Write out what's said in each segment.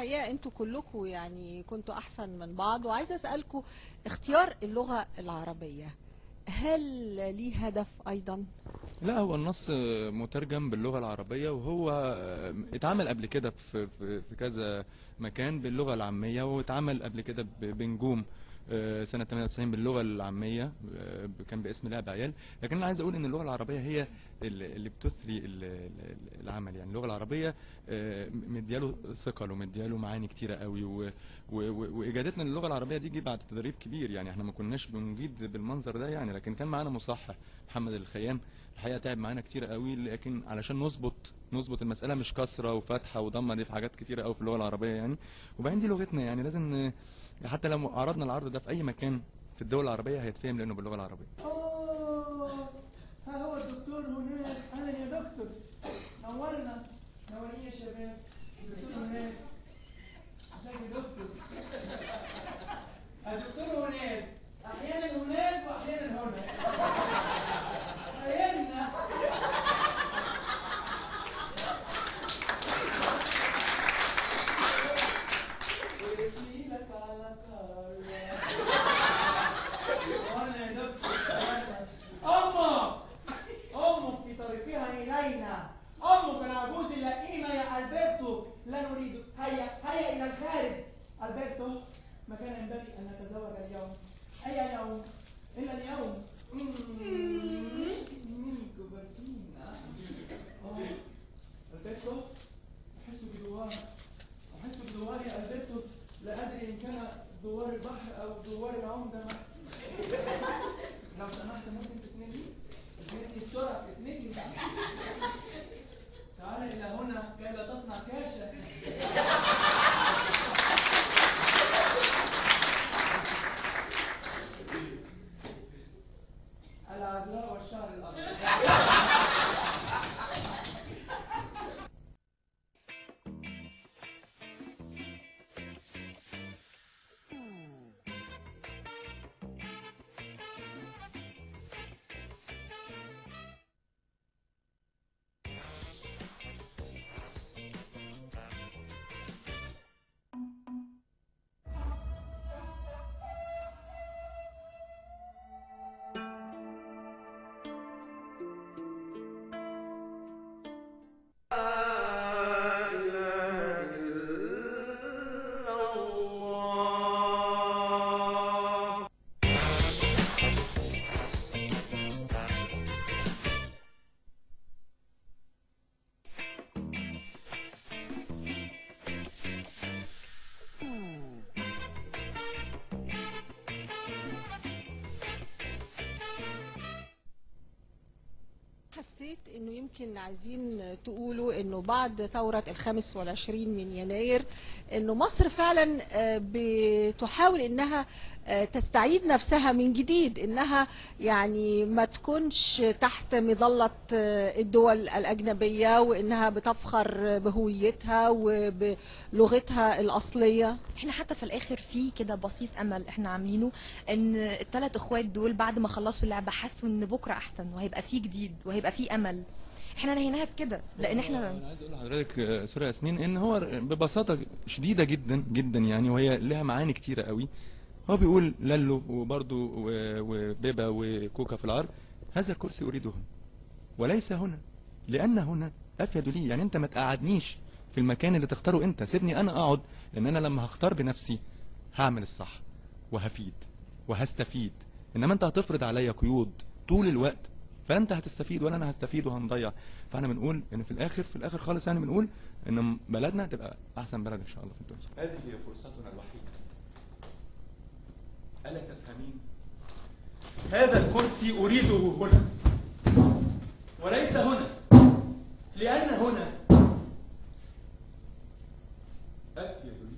الحقيقه انتوا كلكم يعني كنتوا احسن من بعض وعايزه اسالكم اختيار اللغه العربيه هل ليه هدف ايضا لا هو النص مترجم باللغة العربية وهو اتعمل قبل كده في في في كذا مكان باللغة العامية واتعمل قبل كده ب- بنجوم آه، سنة 98 باللغة العامية آه، كان باسم لعب عيال لكن أنا عايز أقول إن اللغة العربية هي ال- اللي بتثري ال- ال- العمل يعني اللغة العربية آه، مدياله ثقل ومدياله معاني كتيرة قوي و- و- و- وإجادتنا للغة العربية دي جه بعد تدريب كبير يعني احنا ما كناش بنجيد بالمنظر ده يعني لكن كان معانا مصحح محمد الخيام الحقيقه تعب معانا كتير قوي لكن علشان نظبط نظبط المساله مش كسره وفتحه وضمه دي في حاجات كتيره قوي في اللغه العربيه يعني وبعدين دي لغتنا يعني لازم ن- حتى لو عرضنا العرض ده في اي مكان في الدول العربيه هيتفهم لانه باللغه العربيه أوه ها هو الدكتور هناك أهلا يا دكتور نورنا نورين يا شباب الدكتور هناك ازيك يا دكتور الدكتور هناك أحيانا هناك وأحيانا هنا أحيانا ويسيلك على كاريا وانا يا دكتور وانا امك امك في طريقها الينا امك العجوز اللئيمه يا البرتو لا نريد هيا هيا الى الخارج البرتو ما كان ينبغي ان نتزوج اليوم اي يوم الا اليوم مم، كوبرتينا آه، البرتو احس بدوار احس بدوار يا البرتو لا ادري ان كان دوار البحر او دوار العمده لو سمحت ممكن تسندني؟ اسندني بسرعة اسندني تعال إلى هنا كي لا تصنع كاشة العذراء والشعر الأبيض حسيت انه يمكن عايزين تقولوا انه بعد ثورة الخامس والعشرين من يناير انه مصر فعلا آه، بتحاول انها آه، تستعيد نفسها من جديد انها يعني ما تكونش تحت مظلة آه، الدول الاجنبية وانها بتفخر بهويتها وبلغتها الاصلية احنا حتى في الاخر في كده بصيص امل احنا عاملينه ان الثلاث اخوات دول بعد ما خلصوا اللعبه حسوا ان بكره احسن وهيبقى في جديد وهيبقى في امل احنا نهيناها بكده لان احنا انا عايز اقول لحضرتك آه، سوري يا ياسمين ان هو ببساطه شديده جدا جدا يعني وهي لها معاني كتيره قوي هو بيقول لالو وبرضه و- وبيبا وكوكا في العرض هذا الكرسي اريده هنا وليس هنا لان هنا افيد لي يعني انت ما تقعدنيش في المكان اللي تختاره انت سيبني انا اقعد لان انا لما هختار بنفسي هعمل الصح وهفيد وهستفيد انما انت هتفرض عليا قيود طول الوقت فلا انت هتستفيد ولا انا هستفيد وهنضيع فاحنا بنقول ان في الاخر في الاخر خالص يعني بنقول ان بلدنا تبقى احسن بلد ان شاء الله في الدنيا هذه هي فرصتنا الوحيده الا تفهمين هذا الكرسي أريده هنا وليس هنا لأن هنا افيد لي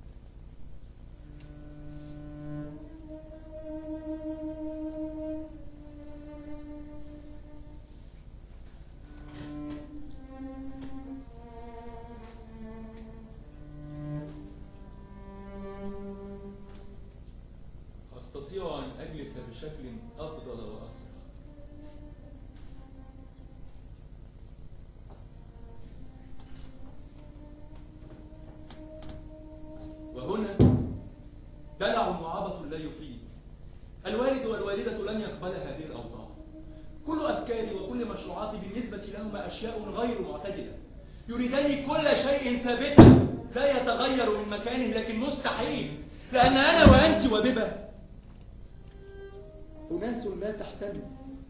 أستطيع أن أجلس بشكل أفضل وأسرع يقبل هذه الأوضاع كل أفكاري وكل مشروعاتي بالنسبة لهما أشياء غير معتدلة يريدان كل شيء ثابتا لا يتغير من مكانه لكن مستحيل لأن أنا وأنت وببة أناس لا تحتمل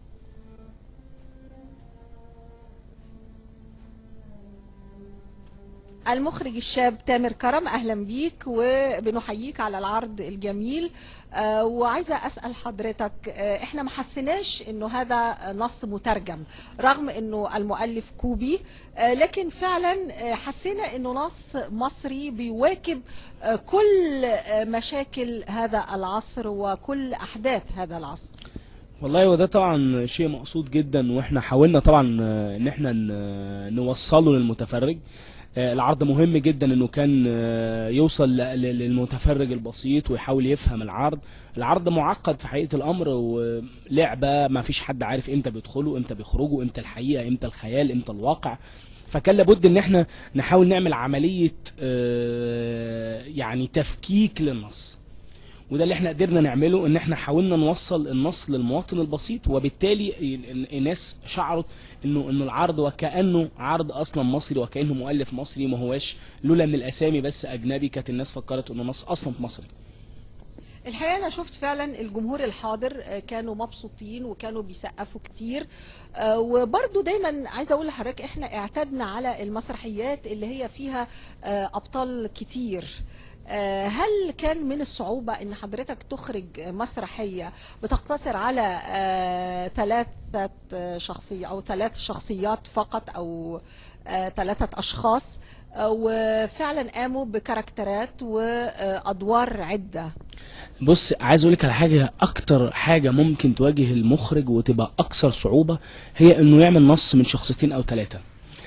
المخرج الشاب تامر كرم اهلا بيك وبنحييك على العرض الجميل آه، وعايزه اسال حضرتك آه، احنا ما حسيناش انه هذا نص مترجم رغم انه المؤلف كوبي آه، لكن فعلا آه، حسينا انه نص مصري بيواكب آه، كل آه، مشاكل هذا العصر وكل احداث هذا العصر والله هو ده طبعا شيء مقصود جدا واحنا حاولنا طبعا آه، ان احنا ن- نوصله للمتفرج آه، العرض مهم جدا انه كان آه، يوصل ل- ل- للمتفرج البسيط ويحاول يفهم العرض العرض معقد في حقيقة الامر ولعبة ما فيش حد عارف امتى بيدخلوا امتى بيخرجوا امتى الحقيقة امتى الخيال امتى الواقع فكان لابد ان احنا نحاول نعمل عملية آه، يعني تفكيك للنص وده اللي احنا قدرنا نعمله ان احنا حاولنا نوصل النص للمواطن البسيط وبالتالي ال- ال- الناس شعرت انه انه العرض وكانه عرض اصلا مصري وكانه مؤلف مصري ما هواش لولا ان الاسامي بس اجنبي كانت الناس فكرت انه نص اصلا مصري الحقيقه انا شفت فعلا الجمهور الحاضر آه، كانوا مبسوطين وكانوا بيسقفوا كتير آه، وبرضو دايما عايزه اقول لحضرتك احنا اعتدنا على المسرحيات اللي هي فيها آه، ابطال كتير آه، هل كان من الصعوبة ان حضرتك تخرج مسرحية بتقتصر على آه، ثلاثة آه، شخصية او ثلاث شخصيات فقط او آه، ثلاثة اشخاص آه، وفعلا قاموا بكاركترات وادوار عدة بص عايز اقول لك على حاجه اكتر حاجه ممكن تواجه المخرج وتبقى اكثر صعوبه هي انه يعمل نص من شخصيتين او ثلاثه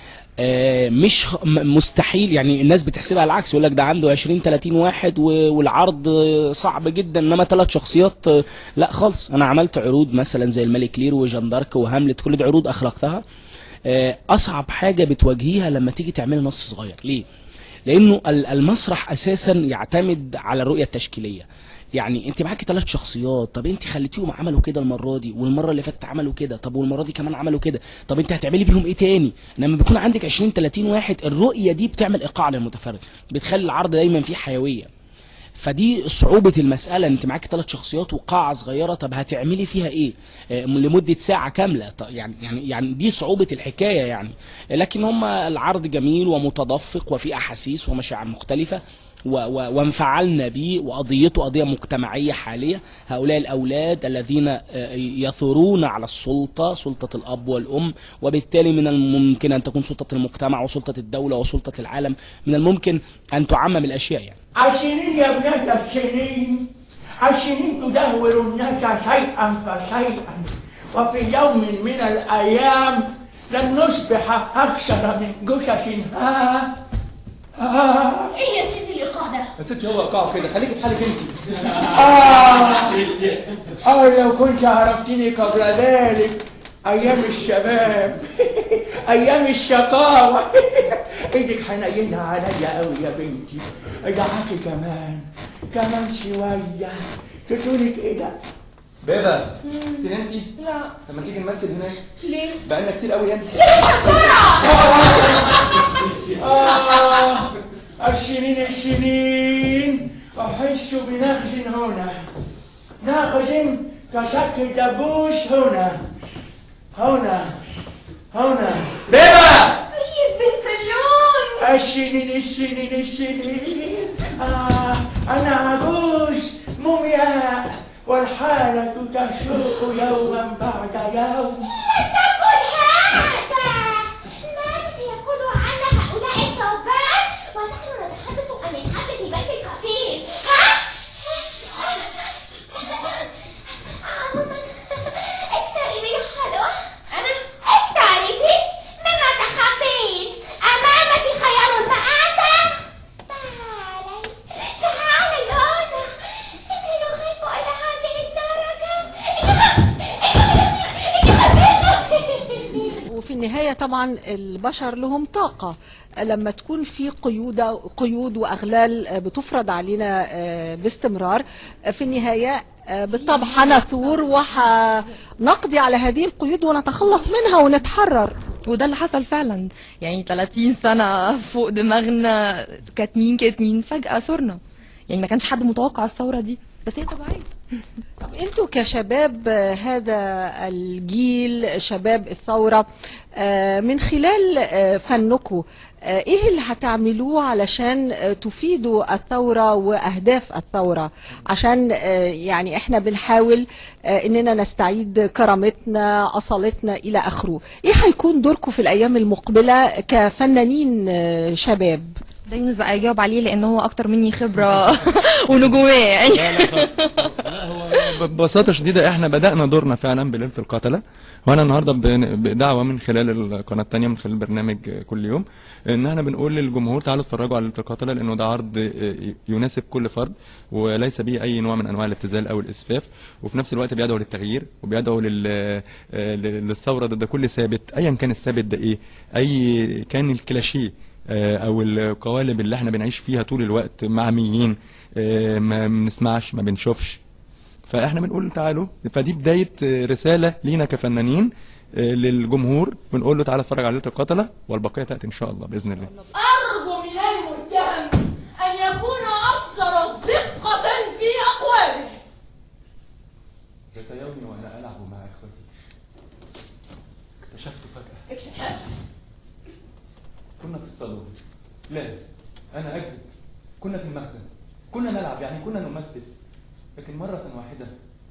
آه، مش خ- م- مستحيل يعني الناس بتحسبها العكس يقول لك ده عنده 20 30 واحد و- والعرض آه، صعب جدا انما ثلاث شخصيات آه، لا خالص انا عملت عروض مثلا زي الملك لير وجان دارك وهاملت كل دي عروض اخرجتها آه، اصعب حاجه بتواجهيها لما تيجي تعملي نص صغير ليه لانه ال- المسرح اساسا يعتمد على الرؤيه التشكيليه يعني انت معاكي ثلاث شخصيات طب انت خليتيهم عملوا كده المره دي والمره اللي فاتت عملوا كده طب والمره دي كمان عملوا كده طب انت هتعملي بيهم ايه تاني لما بيكون عندك 20 30 واحد الرؤيه دي بتعمل ايقاع للمتفرج بتخلي العرض دايما فيه حيويه فدي صعوبة المسألة انت معاك ثلاث شخصيات وقاعة صغيرة طب هتعملي فيها ايه آه، لمدة ساعة كاملة طب يعني يعني يعني دي صعوبة الحكاية يعني لكن هم العرض جميل ومتدفق وفي احاسيس ومشاعر مختلفة و- و- وانفعلنا به وقضيته قضية مجتمعية حالية هؤلاء الأولاد الذين آه، يثورون على السلطة سلطة الأب والأم وبالتالي من الممكن أن تكون سلطة المجتمع وسلطة الدولة وسلطة العالم من الممكن أن تعمم الأشياء يعني السنين يا ابنة السنين السنين تدهور الناس شيئا فشيئا وفي يوم من الأيام لن نصبح أكثر من جثث ها ها ايه يا سيدي الايقاع ده؟ يا ستي هو ايقاع كده خليكي في حالك انت آه آه لو كنت عرفتني قبل ذلك أيام الشباب أيام الشقاوة إيدك حنينها عليا أوي يا بنتي ادعكي كمان كمان شوية تقولك إيه ده؟ بيبة انت نمتي لا طب ما تيجي نمثل هناك ليه؟ بقالنا كتير قوي هنا آه السنين السنين أحس بنخز هنا نخز كشك دبوس هنا هنا هنا بيبا طيب بنت اللون السنين السنين السنين آه أنا عجوز مومياء والحالة تسوق يوما بعد يوم تقول هذا ماذا سيقول عنا هؤلاء الثوبان ونحن نتحدث عن الحمل في بيت القتيل ها؟ عموما اقتربي يا حلوة أنا اقتربي مما تخافين أمامك خيار المآتة تعالي تعالي لونا شكلي يخيف إلى هذه الدرجة إنك إنك إنك في النهاية طبعا البشر لهم طاقة لما تكون في قيود قيود وأغلال بتفرض علينا آه، باستمرار في النهاية آه، بالطبع هنثور وهنقضي على هذه القيود ونتخلص منها ونتحرر وده اللي حصل فعلا يعني 30 سنة فوق دماغنا كاتمين كاتمين فجأة صرنا يعني ما كانش حد متوقع الثورة دي بس هي طبيعية طب انتوا كشباب آه، هذا الجيل شباب الثورة آه، من خلال آه، فنكم آه، ايه اللي هتعملوه علشان آه، تفيدوا الثورة واهداف الثورة عشان آه، يعني احنا بنحاول آه، اننا نستعيد كرامتنا اصالتنا الى اخره ايه هيكون دوركم في الايام المقبلة كفنانين آه، شباب ده يونس بقى يجاوب عليه لأن هو أكتر مني خبرة ونجومية يعني ببساطة شديدة احنا بدأنا دورنا فعلا بليلة القتلة وانا النهارده بن- بدعوة من خلال القناة التانية من خلال برنامج كل يوم ان احنا بنقول للجمهور تعالوا اتفرجوا على ليلة القتلة لانه ده عرض يناسب كل فرد وليس به اي نوع من انواع الابتذال او الاسفاف وفي نفس الوقت بيدعو للتغيير وبيدعو لل- للثورة ضد كل ثابت ايا كان الثابت ده ايه اي كان الكلاشيه آه، او القوالب اللي احنا بنعيش فيها طول الوقت معميين آه، ما بنسمعش ما بنشوفش فاحنا بنقول تعالوا فدي بدايه آه، رساله لينا كفنانين آه، للجمهور بنقول له تعالى اتفرج على ليله القتله والبقيه تاتي ان شاء الله باذن الله أرجو من المتهم أن يكون أكثر دقة في أقواله ذات يوم وانا العب مع اخوتي اكتشفت فجاه اكتشفت كنا في الصالون لا انا اكذب كنا في المخزن كنا نلعب يعني كنا نمثل لكن مره واحده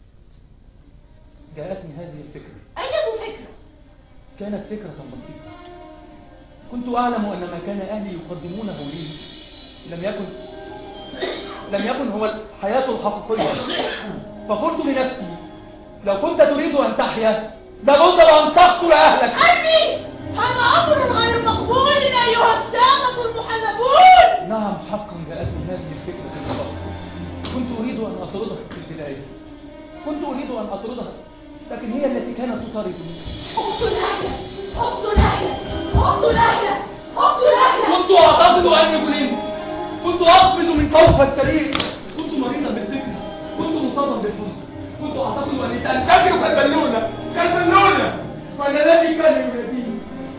جاءتني هذه الفكره أية فكرة كانت فكرة بسيطة كنت أعلم أن ما كان أهلي يقدمونه لي لم يكن لم يكن هو الحياة الحقيقية فقلت لنفسي لو كنت تريد أن تحيا لابد وأن تقتل أهلك أبي هذا أمر غير مقبول أيها السادة المحلفون نعم حقا جاءتني هذه الفكرة بالضبط كنت أريد أن أطردها في البداية كنت أريد أن أطردها لكن هي التي كانت تطاردني اقتل أهلك اقتل أهلك اقتل أهلك اقتل أهلك كنت أعتقد أني جننت كنت أقفز من فوق السرير كنت مريضا بالفكرة كنت مصابا بالحمى كنت أعتقد أني سأنفجر كالبالونة كالبالونة وأن الذي كان يناديني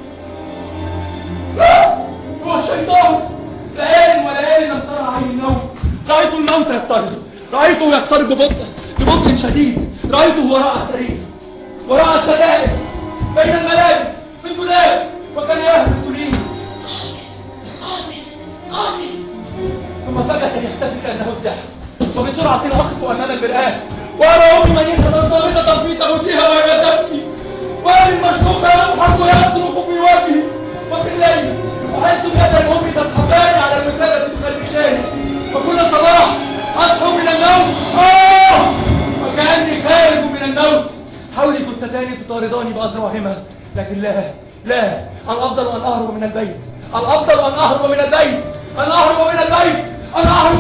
لا هو الشيطان ليال وليالي لم ترى عين النوم رأيت الموت يقترب رأيته يقترب ببطء ببطء شديد رأيته وراء السرير وراء الستائر بين الملابس في الدولاب وكان يهمس لي قاتل قاتل ثم فجأة يختفي كأنه السحر وبسرعة أقف أمام المرآة وأرى أمي منيحة ضابطة في تابوتها وهي تبكي وأبي المشقوق يضحك ويصرخ في وجهي وفي الليل أحس بيد الأم تسحباني على المسادة تخربشاني وكل صباح أصحو من النوم آه وكأني خارج من الموت حولي جثتان تطارداني بأذرعهما لكن لا لا الأفضل أن أهرب من البيت الأفضل أن أهرب من البيت أن أهرب من البيت أن أهرب